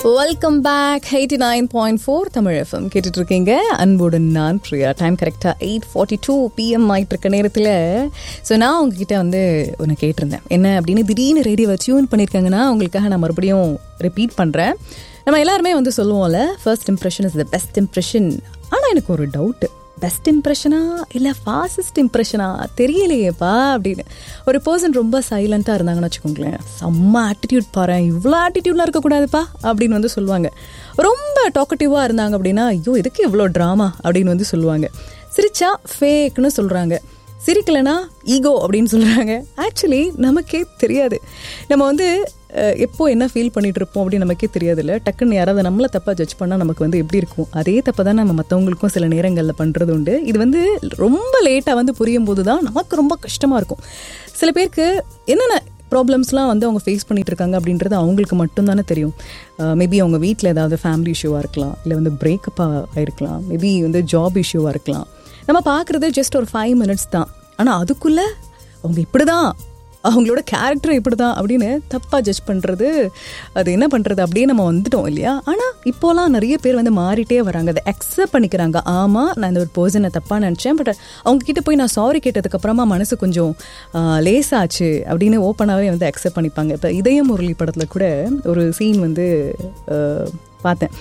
Welcome back eighty nine point four Tamil FM கேட்டுட்டு இருக்கீங்க அன்புடன் நான் பிரியா டைம் கரெக்டாக எயிட் ஃபார்ட்டி டூ பிஎம் ஆகிட்டு இருக்க நேரத்தில் ஸோ நான் உங்ககிட்ட வந்து ஒன்று கேட்டிருந்தேன் என்ன அப்படின்னு திடீர்னு ரேடியோவை டியூன் பண்ணியிருக்காங்கன்னா உங்களுக்காக நான் மறுபடியும் ரிப்பீட் பண்ணுறேன் நம்ம எல்லாருமே வந்து சொல்லுவோம்ல first impression is the best impression ஆனால் எனக்கு ஒரு டவுட்டு பெஸ்ட் இம்ப்ரெஷனா இல்லை ஃபாஸ்டஸ்ட் இம்ப்ரெஷனா தெரியலையேப்பா அப்படின்னு ஒரு பர்சன் ரொம்ப சைலண்ட்டாக இருந்தாங்கன்னு வச்சுக்கோங்களேன் செம்ம ஆட்டிடியூட் பாரு இவ்வளோ ஆட்டிடியூட்லாம் இருக்கக்கூடாதுப்பா அப்படின்னு வந்து சொல்லுவாங்க ரொம்ப டாக்கட்டிவாக இருந்தாங்க அப்படின்னா ஐயோ இதுக்கு இவ்வளோ ட்ராமா அப்படின்னு வந்து சொல்லுவாங்க சிரிச்சா ஃபேக்னு சொல்கிறாங்க சிரிக்கலைன்னா ஈகோ அப்படின்னு சொல்கிறாங்க ஆக்சுவலி நமக்கே தெரியாது நம்ம வந்து அஹ், எப்போ என்ன ஃபீல் பண்ணிட்டு இருப்போம் அப்படின்னு நமக்கே தெரியாதுல்ல டக்குன்னு யாராவது நம்மளை தப்பாக ஜட்ஜ் பண்ணால் நமக்கு வந்து எப்படி இருக்கும் அதே தப்பை தான் நம்ம மற்றவங்களுக்கும் சில நேரங்களில் பண்ணுறது உண்டு இது வந்து ரொம்ப லேட்டாக வந்து புரியும் போது தான் நமக்கு ரொம்ப கஷ்டமாக இருக்கும் சில பேருக்கு என்னென்ன ப்ராப்ளம்ஸ்லாம் வந்து அவங்க ஃபேஸ் பண்ணிட்டு இருக்காங்க அப்படின்றது அவங்களுக்கு மட்டும்தானே தெரியும் மேபி அவங்க வீட்டில் ஏதாவது ஃபேமிலி இஷ்யூவாக இருக்கலாம் இல்லை வந்து பிரேக்கப்பாக ஆயிருக்கலாம் மேபி வந்து ஜாப் இஷ்யூவாக இருக்கலாம் நம்ம பார்க்குறது ஜஸ்ட் ஒரு ஃபைவ் மினிட்ஸ் தான் ஆனால் அதுக்குள்ளே அவங்க இப்படி தான் அவங்களோட கேரக்டர் இப்படி தான் அப்படின்னு தப்பாக ஜட்ஜ் பண்ணுறது அது என்ன பண்ணுறது அப்படியே நம்ம வந்துட்டோம் இல்லையா ஆனால் இப்போலாம் நிறைய பேர் வந்து மாறிட்டே வராங்க அதை அக்செப்ட் பண்ணிக்கிறாங்க ஆமாம் நான் இந்த ஒரு பர்சனை தப்பாக நினச்சேன் பட் அவங்க கிட்ட போய் நான் சாரி கேட்டதுக்கப்புறமா மனசு கொஞ்சம் லேசாச்சு அப்படின்னு ஓப்பனாகவே வந்து அக்செப்ட் பண்ணிப்பாங்க இப்போ இதய முரளி படத்தில் கூட ஒரு சீன் வந்து ஆஹ், பார்த்தேன்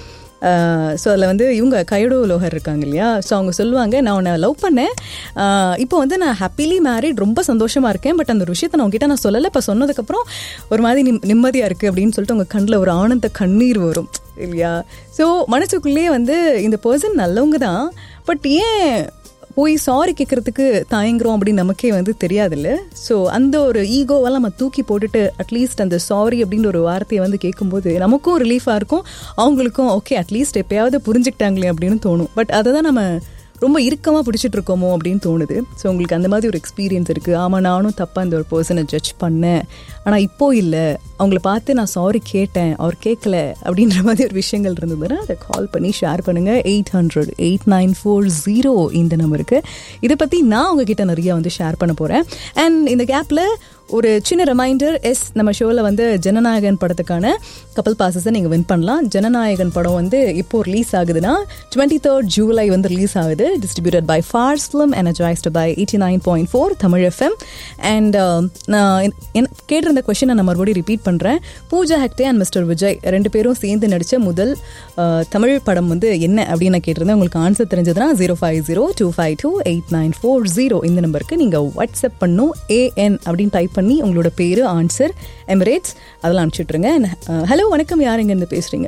ஸோ அதில் வந்து இவங்க கைடோ லோகர் இருக்காங்க இல்லையா ஸோ அவங்க சொல்லுவாங்க நான் உன்னை லவ் பண்ணேன் ஆஹ் இப்போ வந்து நான் ஹாப்பிலி மேரிட் ரொம்ப சந்தோஷமாக இருக்கேன் பட் அந்த ஒரு விஷயத்தை நான் உங்ககிட்ட நான் சொல்லலை இப்போ சொன்னதுக்கப்புறம் ஒரு மாதிரி நிம் நிம்மதியாக இருக்குது அப்படின்னு சொல்லிட்டு உங்கள் கண்ணில் ஒரு ஆனந்த கண்ணீர் வரும் இல்லையா ஸோ மனசுக்குள்ளேயே வந்து இந்த பர்சன் நல்லவங்க தான் பட் ஏன் போய் சாரி கேட்கறதுக்கு தயங்குறோம் அப்படின்னு நமக்கே வந்து தெரியாதுல்ல ஸோ அந்த ஒரு ஈகோவெல்லாம் நம்ம தூக்கி போட்டுட்டு அட்லீஸ்ட் அந்த சாரி அப்படின்ற ஒரு வார்த்தையை வந்து கேட்கும்போது நமக்கும் ரிலீஃபாக இருக்கும் அவங்களுக்கும் ஓகே அட்லீஸ்ட் எப்பயாவது புரிஞ்சுக்கிட்டாங்களே அப்படின்னு தோணும் பட் அதை தான் நம்ம ரொம்ப இறுக்கமாக பிடிச்சிட்டு இருக்கோமோ அப்படின்னு தோணுது ஸோ உங்களுக்கு அந்த மாதிரி ஒரு எக்ஸ்பீரியன்ஸ் இருக்குது ஆமாம் நானும் தப்பாக இந்த ஒரு பர்சனை ஜட்ஜ் பண்ணேன் ஆனால் இப்போ இல்லை அவங்கள பார்த்து நான் சாரி கேட்டேன் அவர் கேட்கல அப்படின்ற மாதிரி ஒரு விஷயங்கள் இருந்ததுன்னா அதை கால் பண்ணி ஷேர் பண்ணுங்கள் eight hundred eight nine four zero இந்த நம்பருக்கு இதை பற்றி நான் உங்ககிட்ட நிறைய வந்து ஷேர் பண்ண போகிறேன் அண்ட் இந்த கேப்பில் ஒரு சின்ன ரிமைண்டர் எஸ் நம்ம ஷோவில் வந்து ஜனநாயகன் படத்துக்கான கப்பல் பாசஸை நீங்கள் வின் பண்ணலாம் ஜனநாயகன் படம் வந்து இப்போ ரிலீஸ் ஆகுதுன்னா டுவெண்ட்டி தேர்ட் ஜூலை வந்து ரிலீஸ் ஆகுது distributed by Phars film energised by eighty nine point four Tamil FM and நான் என்- கேட்டிருந்த கொஷினை நான் மறுபடியும் ரிப்பீட் பண்ணுறேன் பூஜா ஹெக்டே அண்ட் மிஸ்டர் விஜய் ரெண்டு பேரும் சேர்ந்து நடித்த முதல் அஹ், தமிழ் படம் வந்து என்ன அப்படின்னு நான் கேட்டிருந்தேன் உங்களுக்கு ஆன்சர் தெரிஞ்சதுன்னா zero five zero two five two eight nine four zero இந்த நம்பருக்கு நீங்கள் வாட்ஸ்அப் பண்ணும் ஏஎன் அப்படின்னு டைப் பண்ணி உங்களோட பேர் ஆன்சர் எமிரேட்ஸ் அதெல்லாம் அனுப்பிச்சுட்ருங்க ஹலோ வணக்கம் யார் இருந்து பேசுகிறீங்க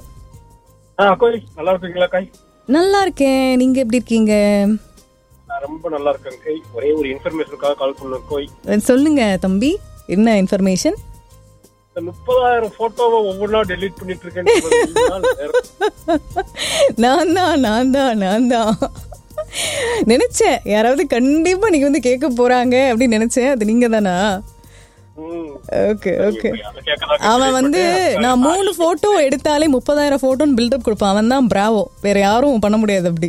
ஆ கோய் நல்லா இருக்கீங்களா காய் நல்லா இருக்கேன் நீங்கள் எப்படி இருக்கீங்க நான் ரொம்ப நல்லா இருக்கேன் கை ஒரே ஒரு இன்ஃபர்மேஷனுக்காக கால் பண்ணேன் கோய் அஹ், சொல்லுங்க தம்பி என்ன இன்ஃபர்மேஷன் இந்த முப்பதாயிரம் போட்டோவை ஒவ்வொன்றா டெலீட் பண்ணிட்டு இருக்கேன் நான் தான் நான் தான் நான் தான் நினைச்சேன் யாராவது கண்டிப்பா நீங்க வந்து கேட்க போறாங்க அப்படின்னு நினைச்சேன் அது நீங்க தானா ஓகே ஓகே அவன் வந்து நான் மூணு போட்டோ எடுத்தாலே முப்பதாயிரம் போட்டோன்னு பில்டப் கொடுப்பான் அவன் தான் பிராவோ வேற யாரும் பண்ண முடியாது அப்படி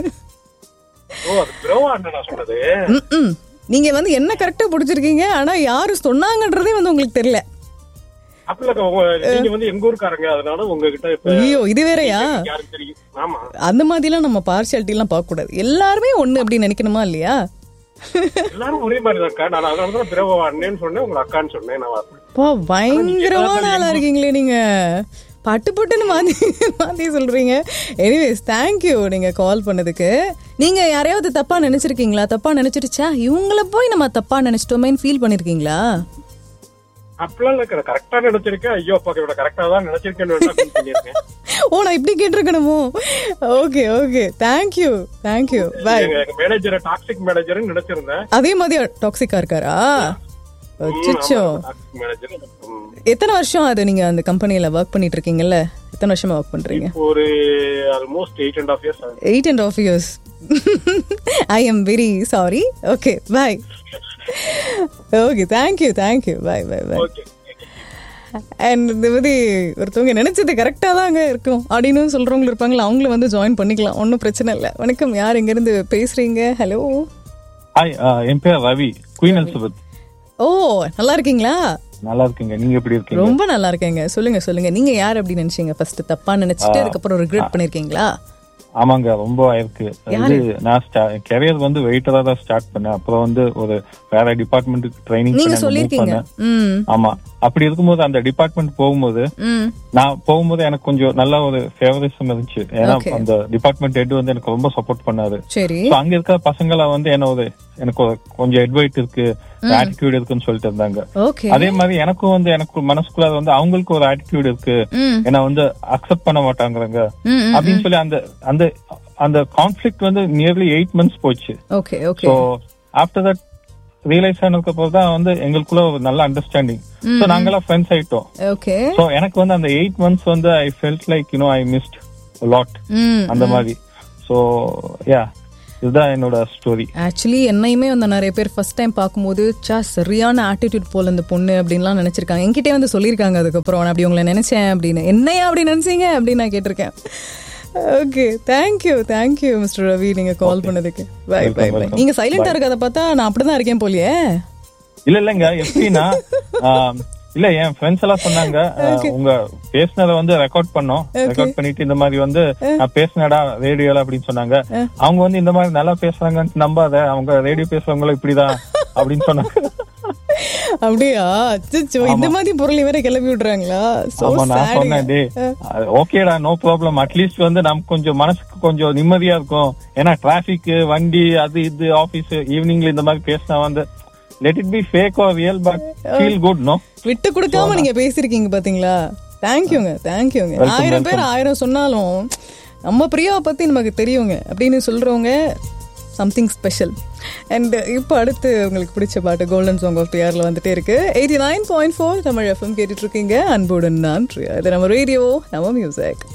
ஓ அது ப்ரோவா நான் சொன்னது ம்ம். நீங்க வந்து என்ன கரெக்டா பிடிச்சிருக்கீங்க ஆனா யாரு சொன்னாங்கன்றதே வந்து உங்களுக்கு தெரியல அப்பல நீங்க வந்து எங்க ஊருக்காரங்க அதனால உங்ககிட்ட இப்ப ஐயோ இது வேறயா யாருக்கு தெரியும் ஆமா அந்த மாதிரிலாம் நம்ம பார்ஷியாலிட்டி எல்லாம் பார்க்க கூடாது எல்லாருமே ஒண்ணு அப்படின்னு நினைக்கணுமா இல்லையா எல்லாரும் ஒரே மாதிரி தான் அக்கா நான் அதனால தான் பிரபா அண்ணேன்னு சொன்னேன் உங்க அக்கான்னு சொன்னேன் நான் அப்படி- பா பயங்கரமான ஆளா இருக்கீங்களே நீங்க பட்டு பட்டுன்னு மாத்தி மாத்தி சொல்றீங்க எனிவேஸ் தேங்க்யூ நீங்க கால் பண்ணதுக்கு நீங்க யாரையாவது தப்பா நினைச்சிருக்கீங்களா தப்பா நினைச்சிருச்சா இவங்கள போய் நம்ம தப்பா நினைச்சிட்டோமேன்னு ஃபீல் பண்ணிருக்கீங்களா அப்படிலாம் இல்ல கரெக்டா நினைச்சிருக்கேன் ஐயோ அப்பா இவ்வளவு கரெக்டா தான் நினைச்சிருக்கேன்னு வேணா feel பண்ணியிருக்கேன் ஓ நான் இப்படி கேட்டிருக்கணுமோ okay okay thank you thank you bye எங்க எங்க மேனேஜரை டாக்ஸிக் மேனேஜர்னு நினைச்சிருந்தேன் அதே மாதிரி டாக்ஸிக்கா இருக்காரா அச்சோ டாக்ஸிக் மேனேஜர் எத்தனை வருஷம் அது நீங்க அந்த கம்பெனில ஒர்க் பண்ணிட்டு இருக்கீங்கல்ல எத்தனை வருஷமா ஒர்க் பண்றீங்க ஒரு almost eight and half years eight and half years I am very sorry okay bye okay thank you thank you bye bye bye okay and இந்த மாதிரி ஒருத்தவங்க நினைச்சது கரெக்டாக தாங்க இருக்கும் அப்படின்னு சொல்றவங்க இருப்பாங்களா அவங்களும் வந்து ஜாயின் பண்ணிக்கலாம் ஒன்றும் பிரச்சனை இல்லை வணக்கம் யார் எங்கேருந்து பேசுறீங்க ஹலோ ஹாய் என் பேர் ரவி குயின் எலிசபெத் ஓ நல்லா இருக்கீங்களா நல்லா இருக்கீங்க நீங்க எப்படி இருக்கீங்க ரொம்ப நல்லா இருக்கேங்க சொல்லுங்க சொல்லுங்க நீங்க யார் அப்படின்னு நினைச்சீங்க ஃபர்ஸ்ட் தப்பா நினைச்சிட்டு அதுக்கப்புறம் ரிக்ரெட் பண்ணிருக்கீங்களா ஆமாங்க ரொம்ப ஆயிருக்கு இது நான் கெரியர் வந்து வெயிட்டரா தான் ஸ்டார்ட் பண்ணேன் அப்புறம் வந்து ஒரு வேற டிபார்ட்மெண்ட்டுக்கு ட்ரைனிங் நீங்க சொல்லிருக்கீங்க ம் ஆமா அப்படி இருக்கும்போது அந்த டிபார்ட்மெண்ட் போகும்போது ம் நான் போகும்போது எனக்கு கொஞ்சம் நல்ல ஒரு ஃபேவரிசம் இருந்துச்சு ஏன்னா அந்த டிபார்ட்மெண்ட் ஹெட் வந்து எனக்கு ரொம்ப சப்போர்ட் பண்ணாரு சரி So, அங்க இருக்க பசங்களை வந்து என்ன ஒரு எனக்கு ஒரு கொஞ்சம் அட்வைட் இருக்கு ஆட்டிடியூட் இருக்குன்னு சொல்லிட்டு இருந்தாங்க ஓகே அதே மாதிரி எனக்கும் வந்து எனக்கு மனசுக்குள்ள வந்து அவங்களுக்கு ஒரு ஆட்டிடியூட் இருக்கு ம் என்ன வந்து அக்செப்ட் பண்ண மாட்டாங்கறாங்க ம் ம். அப்படின்னு சொல்லி அந்த அந்த அந்த கான்ஃபிளிக் வந்து நியர்லி எயிட் மந்த்ஸ் போச்சு okay okay so after that realise ஆனதுக்கு அப்புறம் தான் வந்து எங்களுக்குள்ள ஒரு நல்ல அண்டர்ஸ்டாண்டிங் ஸோ நாங்கெல்லாம் ஃப்ரெண்ட்ஸ் ஆயிட்டோம் ஓகே ஸோ எனக்கு வந்து அந்த எயிட் மந்த்ஸ் வந்து I felt like you know I missed lot hmm அந்த மாதிரி ஸோ யா இதுதான் என்னோட ஸ்டோரி ஆக்சுவலி என்னையுமே வந்து நிறைய பேர் ஃபர்ஸ்ட் டைம் பார்க்கும்போது சா சரியான ஆட்டிடியூட் போல இந்த பொண்ணு அப்படின்லாம் நினைச்சிருக்காங்க என்கிட்டே வந்து சொல்லியிருக்காங்க அதுக்கப்புறம் நான் அப்படி உங்களை நினைச்சேன் அப்படின்னு என்னையா அப்படி நினைச்சீங்க அப்படின்னு நான் கேட்டிருக்கேன் okay thank you thank you mister Ravi நீங்க கால் பண்ணதுக்கு பை பை பை நீங்க சைலண்டா இருக்கிறத பார்த்தா நான் அப்படிதான் இருக்கேன் போலியே இல்ல இல்லங்க எப்படின்னா ஆம், இல்ல என் ஃப்ரெண்ட்ஸ் எல்லாம் சொன்னாங்க ஆஹ், உங்க பேசினத வந்து ரெக்கார்ட் பண்ணோம் ரெக்கார்ட் பண்ணிட்டு இந்த மாதிரி வந்து நான் பேசினடா ரேடியோல அப்படின்னு சொன்னாங்க அவங்க வந்து இந்த மாதிரி நல்லா பேசுறாங்கன்னு நம்பாத அவங்க ரேடியோ பேசுறவங்களும் இப்படிதான் அப்படின்னு சொன்னாங்க அப்படியா அச்சச்சோ இந்த மாதிரி பொருளை வேற கிளப்பி விடுறாங்களா So ஆமா நான் sad. சொன்னேன் டே ஓகேடா நோ ப்ராப்ளம் அட்லீஸ்ட் வந்து நமக்கு கொஞ்சம் மனசுக்கு கொஞ்சம் நிம்மதியா இருக்கும் ஏன்னா டிராபிக் வண்டி அது இது ஆபீஸ் ஈவினிங்ல இந்த மாதிரி பேசினா வந்து let it be fake or real but feel good no விட்டு கொடுக்காம நீங்க பேசிருக்கீங்க பாத்தீங்களா தேங்க்யூங்க தேங்க்யூங்க ஆயிரம் பேர் ஆயிரம் சொன்னாலும் நம்ம பிரியாவை பத்தி நமக்கு தெரியுங்க அப்படின்னு சொல்றவங்க சம்திங் ஸ்பெஷல் அண்ட் இப்போ அடுத்து உங்களுக்கு பிடிச்ச பாட்டு கோல்டன் சாங் ஆஃப் பியார்ல வந்துட்டே இருக்கு eighty nine point four Tamil FM கேட்டுட்டு இருக்கீங்க அன்புடன் நான் பிரியா இது நம்ம ரேடியோ நம்ம மியூசிக்